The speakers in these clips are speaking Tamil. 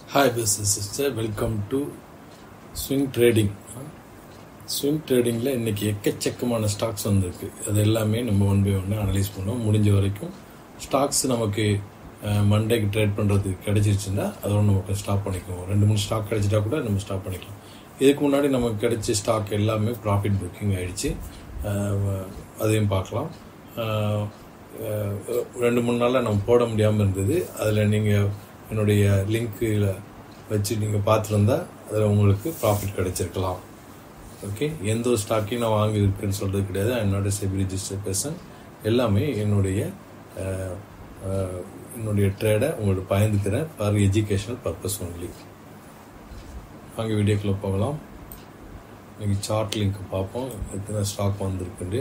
Hi business sister welcome to swing trading swing ட்ரேடிங்கில் இன்றைக்கி எக்கச்சக்கமான ஸ்டாக்ஸ் வந்திருக்கு அது எல்லாமே நம்ம ஒன் பை ஒன்று அனலைஸ் பண்ணோம் முடிஞ்ச வரைக்கும் ஸ்டாக்ஸ் நமக்கு மண்டேக்கு ட்ரேட் பண்ணுறதுக்கு கிடைச்சிருச்சுன்னா அதோட நமக்கு ஸ்டாப் பண்ணிக்குவோம் ரெண்டு மூணு ஸ்டாக் கிடைச்சிட்டா கூட நம்ம ஸ்டாப் பண்ணிக்கலாம் இதுக்கு முன்னாடி நமக்கு கிடைச்ச ஸ்டாக் எல்லாமே ப்ராஃபிட் புக்கிங் ஆகிடுச்சு அதையும் பார்க்கலாம் அஹ், அஹ், ரெண்டு மூணு நாளில் நம்ம போட முடியாமல் இருந்தது அதில் நீங்கள் என்னுடைய லிங்க்கில் வச்சு நீங்கள் பார்த்துருந்தா அதில் உங்களுக்கு ப்ராஃபிட் கிடைச்சிருக்கலாம் ஓகே எந்த ஒரு ஸ்டாக்கையும் நான் வாங்கியிருக்கேன்னு சொல்கிறது கிடையாது என்னோட செபி ரிஜிஸ்டர் பர்சன் எல்லாமே என்னுடைய அஹ், அஹ், என்னுடைய ட்ரேடை உங்களுக்கு பயந்துக்கிறேன் ஃபார் எஜுகேஷனல் பர்பஸ் ஒன்லி வாங்க வீடியோக்குள்ளே போகலாம் இன்னைக்கு சார்ட் லிங்க் பார்ப்போம் எத்தனை ஸ்டாக் வந்திருக்குண்டு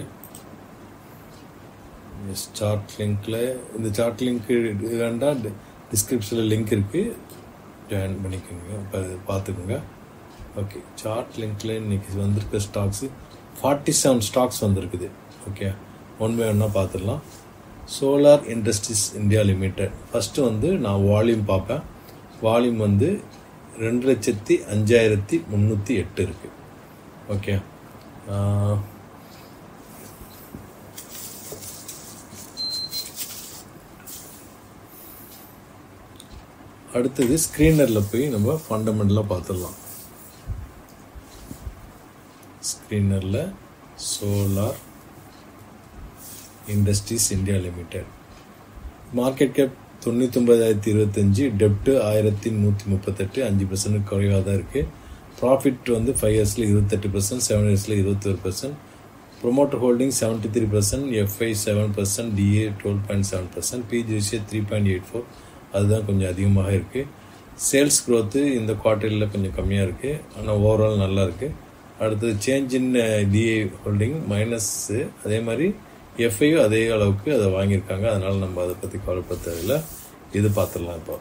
எஸ் சார்ட் லிங்க்கில் இந்த சார்ட் லிங்க் வேண்டாம் டிஸ்கிரிப்ஷனில் லிங்க் இருக்குது ஜாயின் பண்ணிக்கோங்க இப்போ பார்த்துக்கோங்க ஓகே சார்ட் லிங்க்கில் இன்னைக்கு வந்திருக்க ஸ்டாக்ஸு ஃபார்ட்டி செவன் ஸ்டாக்ஸ் வந்திருக்குது ஓகே ஒன் பை ஒன்னாக பார்த்துடலாம் solar industries India limited first வந்து நான் வால்யூம் பார்ப்பேன் வால்யூம் வந்து ரெண்டு லட்சத்தி அஞ்சாயிரத்தி முந்நூற்றி எட்டு இருக்குது ஓகே ஆஹ், அடுத்தது ஸ்க்ரீனரில் போய் நம்ம ஃபண்டமெண்டலாக பார்த்துடலாம் ஸ்க்ரீனரில் solar industries India limited market cap தொண்ணூத்தொம்பதாயிரத்தி இருபத்தஞ்சி டெப்ட்டு ஆயிரத்தி நூற்றி முப்பத்தெட்டு அஞ்சு பர்சன்ட் குறைவாக தான் இருக்குது ப்ராஃபிட் வந்து ஃபைவ் இயர்ஸில் இருபத்தெட்டு பர்சன்ட் செவன் இயர்ஸில் இருபத்தொரு percent promoter holding seventy three percent FI seven percent DII twelve point seven percent பிஜிசிஏ த்ரீ பாயிண்ட் எயிட் ஃபோர் அதுதான் கொஞ்சம் அதிகமாக இருக்குது சேல்ஸ் growth இந்த குவார்ட்டரில் கொஞ்சம் கம்மியாக இருக்குது ஆனால் ஓவரால் நல்லா இருக்குது அடுத்தது change in DII holding minus அதே மாதிரி எஃப்ஐயும் அதே அளவுக்கு அதை வாங்கியிருக்காங்க அதனால் நம்ம அதை பற்றி கவலைப்பட தேவையில்லை இது பார்த்துடலாம் இப்போ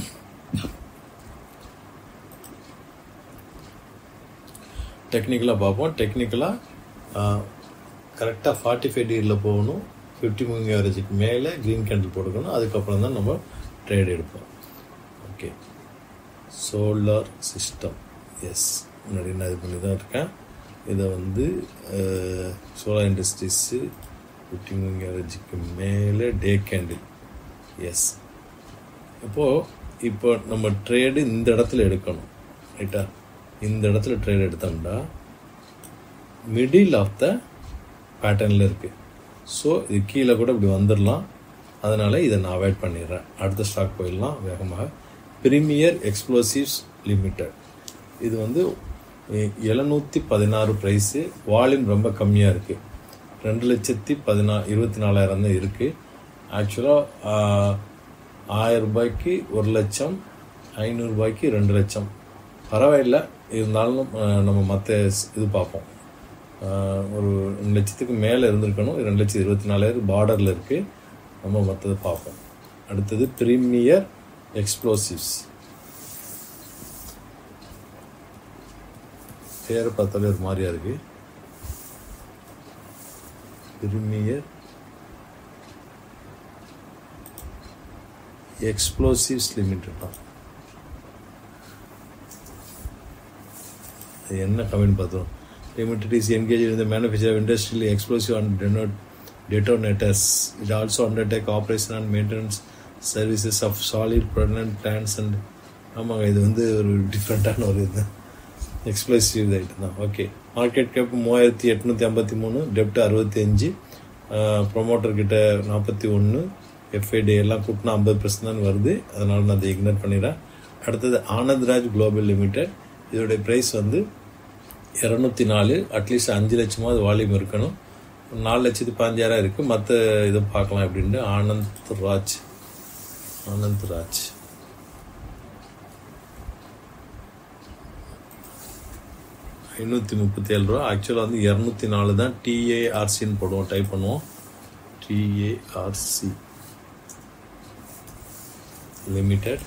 டெக்னிக்கலாக பார்ப்போம் டெக்னிக்கலாக கரெக்டாக ஃபார்ட்டி ஃபைவ் டிகிரியில் போகணும் ஃபிஃப்டி மூவிங் ஆவரேஜுக்கு மேலே க்ரீன் கேண்டில் போட்டுக்கணும் அதுக்கப்புறம் தான் நம்ம ட்ரேட் எடுப்போம் ஓகே சோலார் சிஸ்டம் எஸ் முன்னாடி நான் இது பண்ணி தான் இருக்கேன் இதை வந்து சோலார் இண்டஸ்ட்ரீஸு ஃபிஃப்டி மூவிங் ஆவரேஜுக்கு மேலே டே கேண்டில் எஸ் இப்போது இப்போ நம்ம ட்ரேடு இந்த இடத்துல எடுக்கணும் ரைட்டா இந்த இடத்துல ட்ரேட் எடுத்தோம்னா மிடில் ஆஃப் த பேட்டர்னில் இருக்குது ஸோ இது கீழே கூட இப்படி வந்துடலாம் அதனால் இதை நான் அவாய்ட் பண்ணிடுறேன் அடுத்த ஸ்டாக் போயிடலாம் வேகமாக பிரீமியர் எக்ஸ்ப்ளோசிவ்ஸ் லிமிடெட் இது வந்து எழுநூற்றி பதினாறு ப்ரைஸு வால்யூம் ரொம்ப கம்மியாக இருக்குது ரெண்டு லட்சத்தி பதினா இருபத்தி நாலாயிரம் தான் இருக்குது ஆக்சுவலாக ஆயிரம் ரூபாய்க்கு ஒரு லட்சம் ஐநூறுரூபாய்க்கு ரெண்டு லட்சம் பரவாயில்ல இருந்தாலும் அஹ், நம்ம மற்ற இது பார்ப்போம் அஹ், ஒரு ரெண்டு லட்சத்துக்கு மேலே இருந்திருக்கணும் ரெண்டு லட்சத்தி இருபத்தி நாலாயிரம் பார்டரில் இருக்குது நம்ம மற்றது பார்ப்போம் அடுத்தது பிரீமியர் எக்ஸ்ப்ளோசிவ்ஸ் பேரை பார்த்தாலே ஒரு மாதிரியா இருக்கு பிரீமியர் எக்ஸ்ப்ளோசிவ்ஸ் லிமிடெட் தான் அது என்ன கமெண்ட் பார்த்தோம் limited is engage in the manufacture of industrial explosive and denote detonators it also undertake operation and maintenance services of solid propellant plants and ஆமாங்க இது வந்து ஒரு டிஃப்ரெண்ட்டான ஒரு இது எக்ஸ்ப்ளோசிவ் ஐட்டம் தான் ஓகே மார்க்கெட் கேப் மூவாயிரத்தி எட்நூற்றி ஐம்பத்தி மூணு டெப்ட் அறுபத்தி அஞ்சு ப்ரொமோட்டர் கிட்ட நாற்பத்தி ஒன்று எஃப்ஐடி எல்லாம் கூட்டினா ஐம்பது பர்சன்ட் தான் வருது அதனால நான் அதை இக்னோர் பண்ணிடுறேன் அடுத்தது ஆனந்த்ராஜ் குளோபல் லிமிடெட் இதோடைய ப்ரைஸ் வந்து இரநூத்தி நாலு அட்லீஸ்ட் அஞ்சு லட்சமாவது வால்யூம் இருக்கணும் நாலு லட்சத்து பதினஞ்சாயிரம் இருக்குது மற்ற இதை பார்க்கலாம் எப்படின்னு ஆனந்த் ராஜ் ஆனந்த் ராஜ் ஐநூற்றி முப்பத்தி ஏழு ரூபா ஆக்சுவலாக வந்து இரநூத்தி நாலு தான் டிஏஆர்சின்னு போடுவோம் டைப் பண்ணுவோம் டிஏஆர்சி லிமிடெட்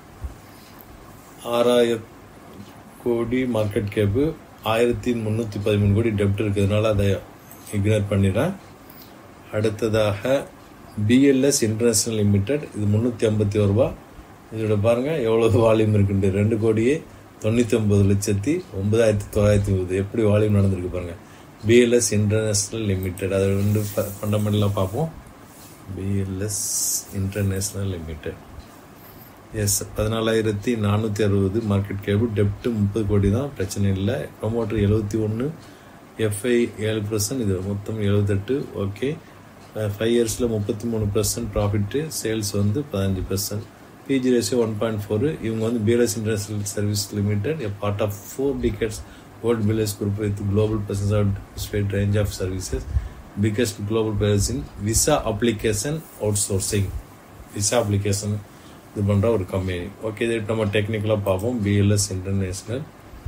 ஆறாயிரம் கோடி மார்க்கெட் கேப்பு ஆயிரத்தி முந்நூற்றி பதிமூணு கோடி டெப்ட் இருக்கிறதுனால அதை இக்னோர் பண்ணிடுறேன் அடுத்ததாக பிஎல்எஸ் இன்டர்நேஷனல் லிமிடெட் இது முந்நூற்றி ஐம்பத்தி ஒரு ரூபா இதோட பாருங்கள் எவ்வளோ வால்யூம் இருக்குன்ட்டு ரெண்டு கோடியே தொண்ணூற்றி ஒம்பது லட்சத்தி ஒன்பதாயிரத்தி தொள்ளாயிரத்தி ஒன்பது எப்படி வால்யூம் நடந்திருக்கு பாருங்கள் பிஎல்எஸ் இன்டர்நேஷ்னல் லிமிடெட் அதை ரெண்டு ஃபண்டமெண்டலாக பார்ப்போம் பிஎல்எஸ் இன்டர்நேஷ்னல் லிமிடெட் எஸ் பதினாலாயிரத்தி நானூற்றி அறுபது மார்க்கெட் கேபிள் டெப்ட்டு முப்பது கோடி தான் பிரச்சனை இல்லை ப்ரொமோட்டர் எழுபத்தி ஒன்று எஃப்ஐ ஏழு பர்சன்ட் இது மொத்தம் எழுபத்தெட்டு ஓகே ஃபைவ் இயர்ஸில் முப்பத்தி மூணு பர்சன்ட் ப்ராஃபிட்டு சேல்ஸ் வந்து பதினஞ்சு percent PG ratio one point four இவங்க வந்து BLS international service limited a part of four டிகெட்ஸ் world BLS group with global presence of spade range of services biggest global players in visa application out sourcing visa application இது பண்ணுற ஒரு கம்பெனி ஓகே இது நம்ம டெக்னிக்கலாக பார்ப்போம் BLS international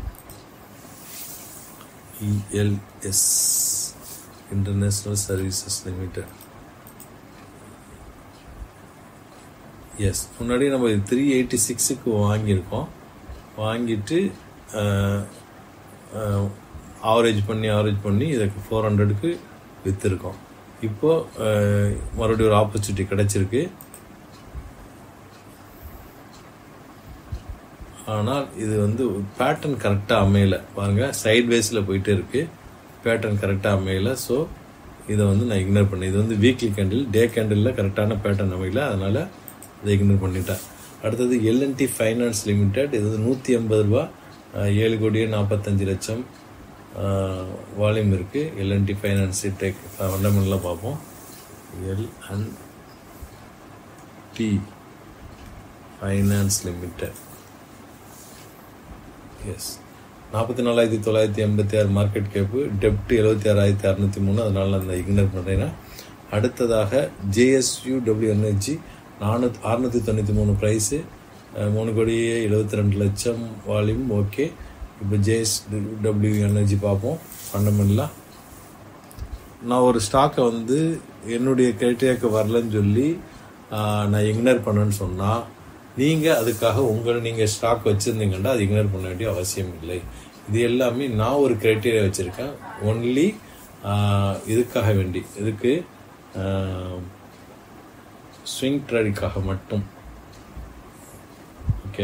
ELS international services limited S முன்னாடி நம்ம த்ரீ எயிட்டி சிக்ஸுக்கு வாங்கியிருக்கோம் வாங்கிட்டு ஆவரேஜ் பண்ணி ஆவரேஜ் பண்ணி இதுக்கு ஃபோர் ஹண்ட்ரடுக்கு விற்றுருக்கோம் இப்போது மறுபடியும் ஒரு ஆப்பர்ச்சுனிட்டி கிடச்சிருக்கு ஆனால் இது வந்து பேட்டர்ன் கரெக்டாக அமையலை பாருங்கள் சைட் வேஸில் போயிட்டே இருக்குது பேட்டர்ன் கரெக்டாக அமையலை ஸோ இதை வந்து நான் இக்னோர் பண்ணேன் இது வந்து வீக்லி கேண்டில் டே கேண்டிலில் கரெக்டான பேட்டர்ன் அமையல அதனால் இதை இக்னோர் பண்ணிட்டேன் அடுத்தது எல்என்டி ஃபைனான்ஸ் லிமிடெட் இது வந்து நூற்றி ஐம்பது ரூபா ஏழு கோடியே நாற்பத்தஞ்சு லட்சம் வால்யூம் இருக்குது எல்என்டி ஃபைனான்ஸ் டெக் ஃபண்டமெண்டலாக பார்ப்போம் L and T finance limited is நாற்பத்தி நாலாயிரத்தி தொள்ளாயிரத்தி எண்பத்தி ஆறு மார்க்கெட் கேப்பு டெப்ட் எழுபத்தி ஆறாயிரத்தி அறநூற்றி மூணு அதனால் நான் அந்த இக்னோர் பண்ணுறேன்னா அடுத்ததாக ஜேஎஸ்யூ டபிள்யூ எனர்ஜி நானூற்றி அறுநூற்றி தொண்ணூற்றி மூணு ப்ரைஸு மூணு கோடியே எழுபத்தி ரெண்டு லட்சம் வால்யூம் ஓகே இப்போ ஜேஎஸ் டபிள்யூ எனர்ஜி பார்ப்போம் ஃபண்டமெண்டலாக நான் ஒரு ஸ்டாக்கை வந்து என்னுடைய கிரைட்டீரியாவுக்கு வரலன்னு சொல்லி நான் இக்னோர் பண்ணேன்னு சொன்னால் நீங்கள் அதுக்காக உங்களை நீங்கள் ஸ்டாக் வச்சுருந்தீங்கன்னா அது இக்னோர் பண்ண வேண்டிய அவசியம் இல்லை இது எல்லாமே நான் ஒரு க்ரைட்டீரியா வச்சுருக்கேன் ஒன்லி இதுக்காக வேண்டி இதுக்கு ஸ்விங் ட்ரேடுக்காக மட்டும் ஓகே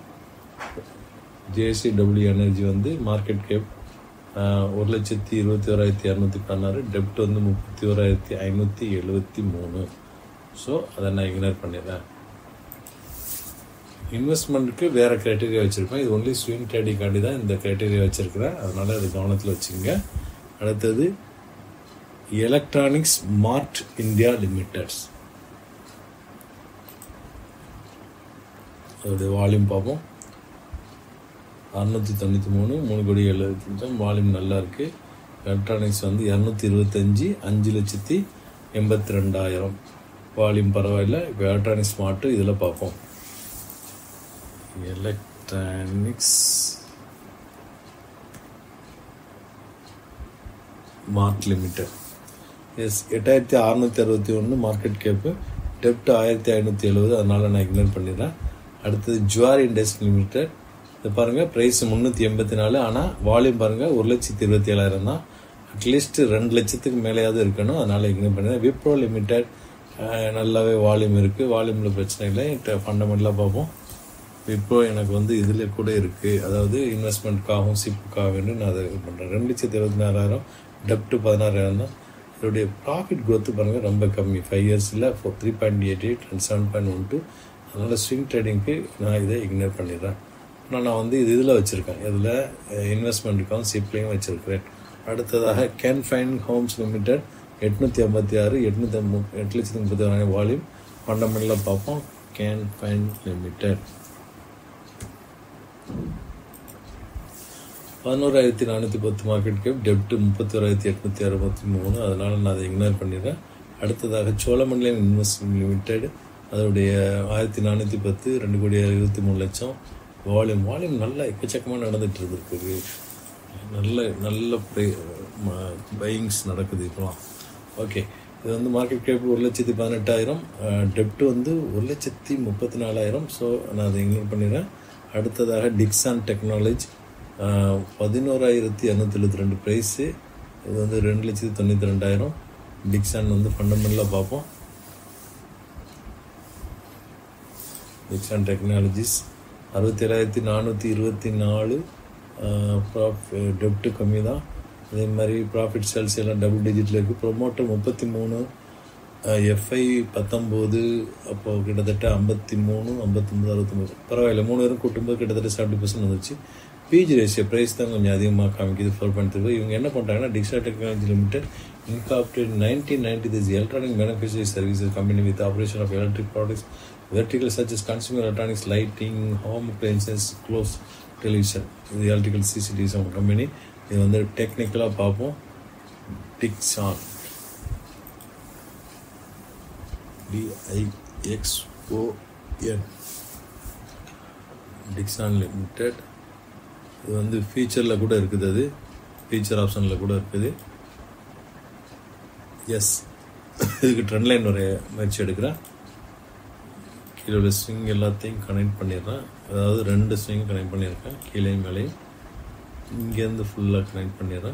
ஜேசி டபிள்யூ எனர்ஜி வந்து மார்க்கெட் கேப் ஒரு லட்சத்தி இருபத்தி ஓராயிரத்தி இரநூத்தி பதினாறு டெப்ட் வந்து முப்பத்தி ஓராயிரத்தி ஐநூற்றி எழுபத்தி மூணு ஸோ அதை நான் இக்னோர் பண்ணிடுறேன் இன்வெஸ்ட்மெண்ட்டுக்கு வேறு க்ரைட்டீரியா வச்சுருப்பேன் இது ஒன்லி ஸ்விங் ட்ரேடிங்காண்டி தான் இந்த க்ரைட்டீரியா வச்சுருக்கிறேன் அதனால் அது கவனத்தில் வச்சுங்க அடுத்தது எலக்ட்ரானிக்ஸ் மார்ட் இந்தியா லிமிடெட்ஸ் அதோடைய வால்யூம் பார்ப்போம் அறுநூற்றி தொண்ணூற்றி மூணு மூணு கோடி எழுபத்தி லட்சம் வால்யூம் நல்லா இருக்குது எலக்ட்ரானிக்ஸ் வந்து இரநூத்தி இருபத்தஞ்சி அஞ்சு லட்சத்தி எண்பத்தி ரெண்டாயிரம் வால்யூம் பரவாயில்ல இப்போ எலக்ட்ரானிக்ஸ் ஸ்மார்ட்டு இதில் பார்ப்போம் எலக்ட்ரானிக்ஸ் மார்ட் லிமிடெட் எஸ் எட்டாயிரத்தி அறநூற்றி அறுபத்தி ஒன்று மார்க்கெட் கேப்பு டெப்ட் ஆயிரத்தி ஐநூற்றி எழுபது அதனால் நான் இக்னோர் பண்ணிடுறேன் அடுத்தது ஜுவார் இண்டஸ்ட்ரி லிமிடெட் இது பாருங்கள் ப்ரைஸ் முந்நூற்றி எண்பத்தி நாலு ஆனால் வால்யூம் பாருங்கள் ஒரு லட்சத்தி இருபத்தி ஏழாயிரம் தான் அட்லீஸ்ட் ரெண்டு லட்சத்துக்கு மேலேயாவது இருக்கணும் அதனால் இக்னோர் பண்ணிடுறேன் விப்ரோ லிமிடெட் நல்லாவே வால்யூம் இருக்குது வால்யூமில் பிரச்சனை இல்லை ஃபண்டமெண்டலாக பார்ப்போம் விப்ரோ எனக்கு வந்து இதில் கூட இருக்குது அதாவது இன்வெஸ்ட்மெண்ட்காகவும் சிப்புக்காக வேண்டி நான் அதை பண்ணுறேன் ரெண்டு லட்சத்தி இருபத்தி நாலாயிரம் டெப்ட்டு பதினாறாயிரம் தான் இதோடைய ப்ராஃபிட் க்ரோத்து பாருங்கள் ரொம்ப கம்மி ஃபைவ் இயர்ஸில் four three point eight eight and seven point one two அதனால் ஸ்விங் ட்ரேடிங்க்கு நான் இதை இக்னோர் பண்ணிடுறேன் ஆனால் நான் வந்து இது இதில் வச்சுருக்கேன் இதில் இன்வெஸ்ட்மெண்ட்டுக்காகவும் சிப்லையும் வச்சுருக்கிறேன் அடுத்ததாக கேன் ஃபைன் ஹோம்ஸ் லிமிடெட் எட்நூற்றி ஐம்பத்தி ஆறு எட்நூற்றி எட்டு லட்சத்தி முப்பத்தி ஆறாயிரம் வால்யூம் ஃபண்டமெண்டலாக பார்ப்போம் கேன் ஃபைன் லிமிடெட் பதினோராயிரத்தி நானூற்றி பத்து மார்க்கெட் கேப் டெப்ட் முப்பத்தி ஓராயிரத்தி எட்நூற்றி அறுபத்தி மூணு அதனால் நான் அதை இக்னோர் பண்ணிடுறேன் அடுத்ததாக சோழமண்டலம் இன்வெஸ்ட்மெண்ட் லிமிடெட் அதோடைய ஆயிரத்தி நானூற்றி பத்து ரெண்டு கோடி இருபத்தி மூணு லட்சம் வால்யூம் வால்யூம் நல்லா எக்கச்சக்கமாக நடந்துட்டு இருக்குது நல்ல நல்ல பையிங்ஸ் நடக்குது இப்போலாம் ஓகே இது வந்து மார்க்கெட் கேப் ஒரு லட்சத்தி பதினெட்டாயிரம் டெப்ட் வந்து ஒரு லட்சத்தி முப்பத்தி நாலாயிரம் ஸோ நான் அதை இக்னோர் பண்ணிடுறேன் அடுத்ததாக டிக்ஸான் டெக்னாலஜி பதினோராயிரத்தி இரநூத்தி எழுபத்தி ரெண்டு ப்ரைஸு இது வந்து ரெண்டு லட்சத்தி தொண்ணூற்றி ரெண்டாயிரம் டிக்ஸான் வந்து ஃபண்டமெண்டலாக பார்ப்போம் டிக்ஸான் டெக்னாலஜிஸ் அறுபத்தேழாயிரத்தி நானூற்றி இருபத்தி நாலு டெப்ட்டு கம்மி தான் அதே மாதிரி ப்ராஃபிட் சேல்ஸ் எல்லாம் டபுள் டிஜிட்டில் இருக்குது ப்ரொமோட்டர் முப்பத்தி மூணு எஃப்ஐ பத்தொம்போது அப்போது கிட்டத்தட்ட ஐம்பத்தி மூணு ஐம்பத்தொம்பது அறுபத்தொம்பது பரவாயில்ல மூணு பேரும் கூட்டும்போது கிட்டத்தட்ட செவன்ட்டி பர்சன்ட் வந்துச்சு பிஜி ரேஷியோ ப்ரைஸ் தான் கொஞ்சம் அதிகமாக காமிக்குது ஃபோர் பாயிண்ட் த்ரீ இவங்க என்ன பண்ணுறாங்கன்னா Dixon technology limited incorporate nineteen ninety this electronic beneficiary services company with operation of electric products vertical such as consumer electronics lighting home appliances close television இது எலக்ட்ரிக்கல் சிசிடிவிஸ் அவங்க கம்பெனி இது வந்து டெக்னிக்கலாக பார்ப்போம் டிக்ஸான் டிஐஎக்ஸ்ஓஎன் டிக்ஸான் லிமிடெட் இது வந்து ஃபீச்சரில் கூட இருக்குது அது ஃபீச்சர் ஆப்ஷனில் கூட இருக்குது எஸ் இதுக்கு ட்ரெண்ட் லைன் ஒரு முயற்சி எடுக்கிறேன் கீழே உள்ள ஸ்விங் எல்லாத்தையும் கனெக்ட் பண்ணிடுறேன் அதாவது ரெண்டு ஸ்விங் கனெக்ட் பண்ணியிருக்கேன் கீழே மேலேயும் இங்கேருந்து ஃபுல்லாக கனெக்ட் பண்ணிடுறேன்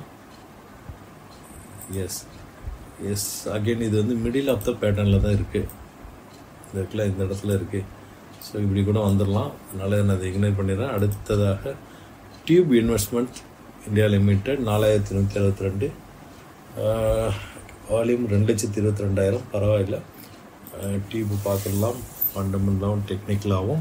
எஸ் எஸ் அகைன் இது வந்து மிடில் ஆஃப் த பேட்டர்னில் தான் இருக்குது இந்த இடத்துல இந்த இடத்துல இருக்குது ஸோ இப்படி கூட வந்துடலாம் அதனால் நான் அதை இக்னோர் பண்ணிடுறேன் அடுத்ததாக டியூப் இன்வெஸ்ட்மெண்ட் இந்தியா லிமிடெட் நாலாயிரத்தி நூற்றி அறுபத்தி ரெண்டு வால்யூம் ரெண்டு லட்சத்தி இருபத்தி ரெண்டாயிரம் பரவாயில்ல டியூப் பார்த்துடலாம் ஃபண்டமெண்டலாகவும் டெக்னிக்கலாகவும்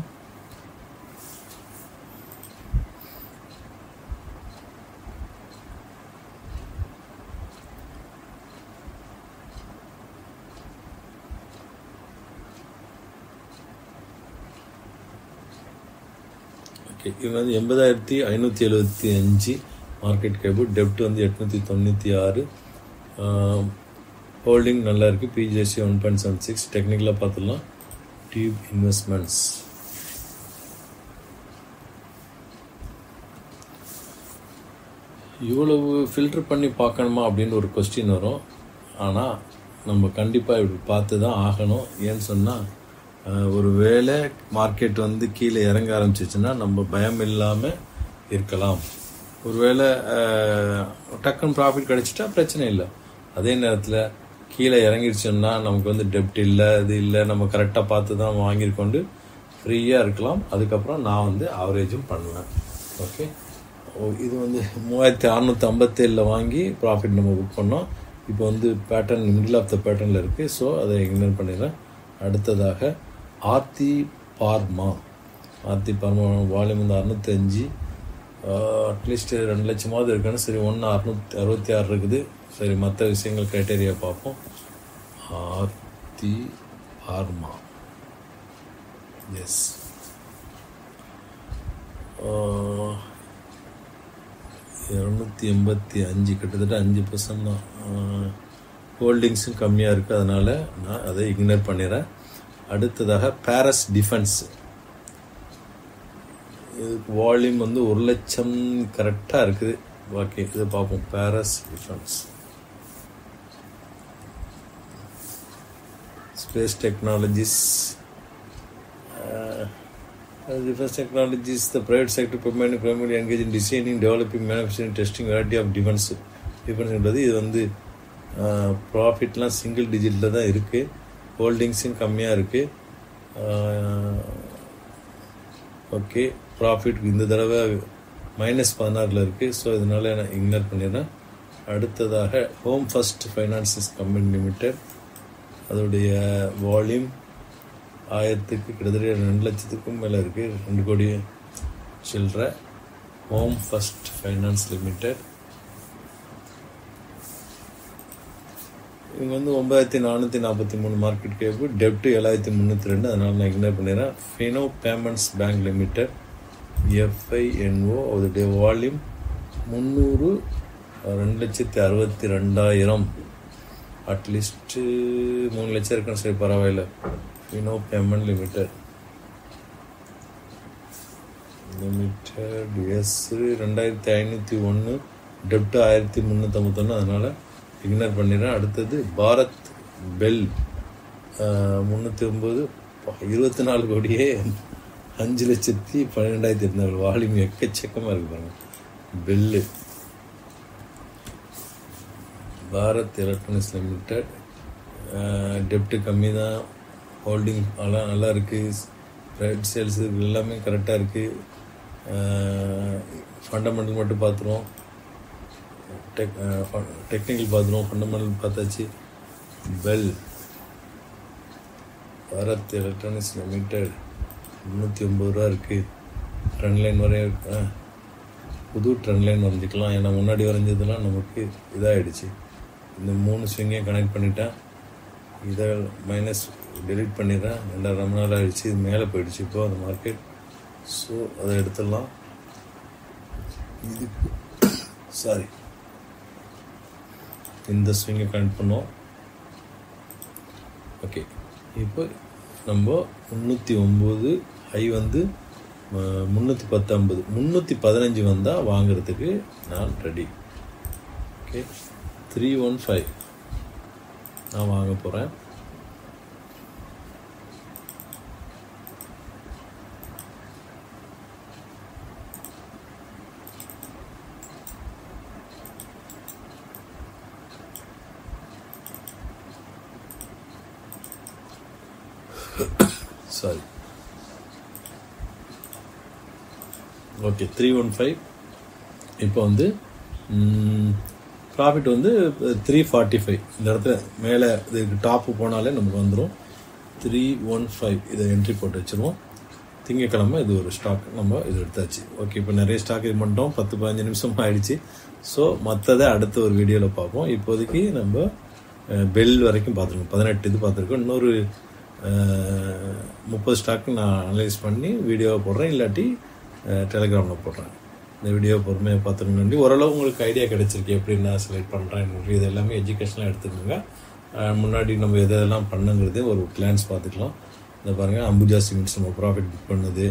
ஓகே இது வந்து எண்பதாயிரத்தி ஐநூற்றி எழுபத்தி அஞ்சு மார்க்கெட் கேபு டெப்ட் வந்து எட்நூற்றி தொண்ணூற்றி ஆறு ஹோல்டிங் நல்லா இருக்குது பிஜிஎஸ்சி ஒன் பாயிண்ட் செவன் சிக்ஸ் டெக்னிக்கலாக பார்த்துடலாம் டியூப் இன்வெஸ்ட்மெண்ட்ஸ் இவ்வளவு ஃபில்டர் பண்ணி பார்க்கணுமா அப்படின்னு ஒரு கொஸ்டின் வரும் ஆனால் நம்ம கண்டிப்பாக இப்படி பார்த்து தான் ஆகணும் ஏன்னு சொன்னால் ஒரு வேளை மார்க்கெட் வந்து கீழே இறங்க ஆரம்பிச்சிச்சுன்னா நம்ம பயம் இல்லாமல் இருக்கலாம் ஒருவேளை டக்குன்னு ப்ராஃபிட் கிடைச்சிட்டா பிரச்சனை இல்லை அதே நேரத்தில் கீழே இறங்கிடுச்சோம்னா நமக்கு வந்து டெப்ட் இல்லை இது இல்லை நம்ம கரெக்டாக பார்த்து தான் வாங்கியிருக்கொண்டு ஃப்ரீயாக இருக்கலாம் அதுக்கப்புறம் நான் வந்து ஆவரேஜும் பண்ணுவேன் ஓகே இது வந்து மூவாயிரத்தி அறநூற்றி ஐம்பத்தேழில் வாங்கி ப்ராஃபிட் நம்ம புக் பண்ணோம் இப்போ வந்து பேட்டர்ன் மிடில் ஆஃப் த பேட்டர்னில் இருக்குது ஸோ அதை இக்னோர் பண்ணிடுறேன் அடுத்ததாக Aarti pharma Aarti pharma volume வந்து அறுநூத்தி அஞ்சு அட்லீஸ்ட் ரெண்டு லட்சமாவது இருக்குன்னு சரி ஒன்று அறுநூத்தி அறுபத்தி ஆறு இருக்குது சரி மற்ற விஷயங்கள் க்ரைட்டேரியா பார்ப்போம் ஆர்த்தி பார்மா எஸ் இரநூத்தி எண்பத்தி அஞ்சு கிட்டத்தட்ட அஞ்சு பர்சன்ட் தான் ஹோல்டிங்ஸும் கம்மியாக இருக்குது அதனால் நான் அதை இக்னோர் பண்ணிடுறேன் அடுத்ததாக பாரஸ் டிஃபென்ஸ் இதுக்கு வால்யூம் வந்து ஒரு லட்சம் கரெக்டாக இருக்குது ஓகே இதை பார்ப்போம் Paras defence space technologies defense technologies, the private sector primarily, primarily engage in designing, developing, manufacturing, testing variety of defense. டிஃபென்ஸ்ன்றது இது வந்து ப்ராஃபிட்லாம் சிங்கிள் டிஜிட்டில் தான் இருக்குது ஹோல்டிங்ஸும் கம்மியாக இருக்குது ஓகே ப்ராஃபிட் இந்த தடவை மைனஸ் பதினாறில் இருக்குது ஸோ இதனால் நான் இக்னோர் பண்ணிடுறேன் அடுத்ததாக home first finances company limited அதோடைய வால்யூம் ஆயிரத்துக்கு கிட்டத்தட்ட ரெண்டு லட்சத்துக்கும் மேலே இருக்குது ரெண்டு கோடி சில்லற ஹோம் ஃபஸ்ட் ஃபைனான்ஸ் லிமிடெட் இவங்க வந்து ஒன்பதாயிரத்தி நானூற்றி நாற்பத்தி மூணு மார்க்கெட் கேப்பு டெப்ட் ஏழாயிரத்தி முந்நூற்றி ரெண்டு அதனால் நான் இக்னோர் பண்ணிடுறேன் Fino payments bank limited F I N O அதோடைய வால்யூம் முந்நூறு ரெண்டு லட்சத்தி அறுபத்தி ரெண்டாயிரம் அட்லீஸ்ட்டு மூணு லட்சம் இருக்குன்னு சரி பரவாயில்ல Fino payment limited limited yes ரெண்டாயிரத்தி ஐநூற்றி ஒன்று டெப்ட் ஆயிரத்தி முந்நூற்றம்பத்தொன்று அதனால் இக்னோர் பண்ணிடுறேன் அடுத்தது பாரத் பெல் முந்நூற்றி ஒம்பது இருபத்தி நாலு கோடியே அஞ்சு லட்சத்தி பன்னிரெண்டாயிரத்தி எட்நூறு வால்யூம் எக்கச்சக்கமாக இருக்கு பாருங்க பெல்லு பாரத் எலக்ட்ரானிக்ஸ் லிமிடெட் டெப்ட்டு கம்மி தான் ஹோல்டிங் நல்லா நல்லா இருக்குது ப்ரைவேட் சேல்ஸ் எல்லாமே கரெக்டாக இருக்குது ஃபண்டமெண்டல் மட்டும் பார்த்துருவோம் டெக் டெக்னிக்கல் பார்த்துருவோம் ஃபண்டமெண்டல் பார்த்தாச்சு பெல் பாரத் எலக்ட்ரானிக்ஸ் லிமிடெட் முந்நூற்றி ஒம்பது ரூபா இருக்குது ட்ரெண்ட் லைன் வரைய ஆ, புது ட்ரெண்ட் லைன் வரைஞ்சிக்கலாம் ஏன்னா முன்னாடி வரைஞ்சதெல்லாம் நமக்கு இதாகிடுச்சு இந்த மூணு ஸ்விங்கையும் கனெக்ட் பண்ணிட்டேன் இதை மைனஸ் டெலீட் பண்ணிடுறேன் ரெண்டாயிரம் ரொம்ப நாள் ஆகிடுச்சு இது மேலே போயிடுச்சு இப்போ அந்த மார்க்கெட் ஸோ அதை எடுத்துடலாம் இது சாரி இந்த ஸ்விங்கை கனெக்ட் பண்ணுவோம் ஓகே இப்போ நம்ம முந்நூற்றி ஒம்பது ஹை வந்து முந்நூற்றி பத்தொம்பது முந்நூற்றி பதினஞ்சு வந்தால் வாங்குறதுக்கு நான் ready okay three one five நான் வாங்க போகிறேன் sorry okay three one five இப்போ வந்து ப்ராஃபிட் வந்து த்ரீ ஃபார்ட்டி ஃபைவ் இந்த இடத்துல மேலே இதுக்கு டாப்பு போனாலே நமக்கு வந்துடும் த்ரீ ஒன் ஃபைவ் இதை என்ட்ரி போட்டு வச்சுருவோம் திங்கக்கிழமை இது ஒரு ஸ்டாக் நம்ம இது எடுத்தாச்சு ஓகே இப்போ நிறைய ஸ்டாக் இது பண்ணிட்டோம் பத்து பதினஞ்சு நிமிஷம் ஆயிடுச்சு ஸோ மற்றதை அடுத்த ஒரு வீடியோவில் பார்ப்போம் இப்போதைக்கு நம்ம பெல் வரைக்கும் பார்த்துருக்கோம் பதினெட்டு இது பார்த்துருக்கோம் இன்னொரு அஹ், முப்பது ஸ்டாக்கு நான் அனலைஸ் பண்ணி வீடியோவை போடுறேன் இல்லாட்டி டெலிகிராமில் போடுறேன் இந்த வீடியோ பொறுமையாக பார்த்துருங்க நன்றி ஓரளவு உங்களுக்கு ஐடியா கிடைச்சிருக்கு எப்படி நான் செலக்ட் பண்ணுறேன் இது எல்லாமே எஜுகேஷனாக எடுத்துக்கோங்க அஹ், முன்னாடி நம்ம எதெல்லாம் பண்ணுங்கிறதே ஒரு கிளான்ஸ் பார்த்துக்கலாம் இந்த பாருங்கள் அம்புஜா சிமெண்ட்ஸ் நம்ம ப்ராஃபிட் புக் பண்ணுது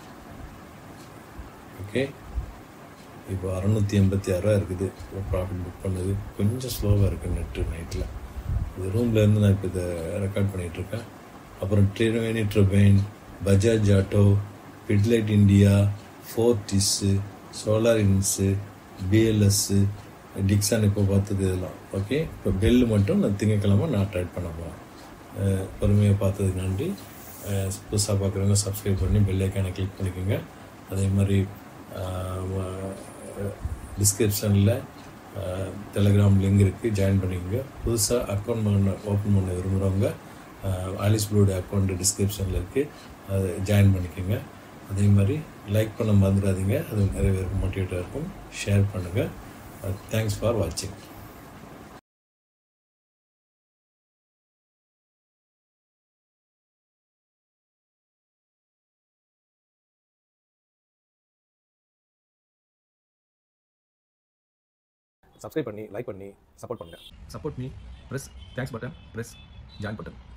ஓகே இப்போ அறநூற்றி எண்பத்தி ஆறுரூவா இருக்குது ப்ராஃபிட் புக் பண்ணுது கொஞ்சம் ஸ்லோவாக இருக்குது நெட்டு நைட்டில் இது ரூம்லேருந்து நான் இப்போ இதை ரெக்கார்ட் பண்ணிகிட்ருக்கேன் அப்புறம் ட்ரெயினி ட்ரபைன் பஜாஜ் ஆட்டோ பிட்லைட் இந்தியா ஃபோர்டிஸ்ஸு சோலார் இன்ஸு பிஎல்எஸ்ஸு டிக்ஸான் இப்போ பார்த்தது இதெல்லாம் ஓகே இப்போ பெல்லு மட்டும் நான் திங்கக்கிழமை நான் ட்ரைட் பண்ண போகிறேன் பொறுமையாக பார்த்ததுக்கு நன்றி புதுசாக பார்க்குறவங்க சப்ஸ்கிரைப் பண்ணி பெல் ஐக்கானை கிளிக் பண்ணிக்கோங்க அதே மாதிரி டிஸ்கிரிப்ஷனில் டெலிகிராம் லிங்க் இருக்குது ஜாயின் பண்ணிக்கோங்க புதுசாக அக்கௌண்ட் பண்ண ஓப்பன் பண்ண விரும்புகிறவங்க ஆலிஸ் ப்ளூடைய அக்கௌண்ட் டிஸ்கிரிப்ஷனில் இருக்குது அதை ஜாயின் பண்ணிக்கோங்க அதே மாதிரி லைக் பண்ண மறந்துடாதீங்க அது நிறைய பேருக்கு மோட்டிவேட்டாக இருக்கும் ஷேர் பண்ணுங்கள் தேங்க்ஸ் ஃபார் வாட்சிங் சப்ஸ்கிரைப் பண்ணி லைக் பண்ணி சப்போர்ட் பண்ணுங்க support me press thanks button press join button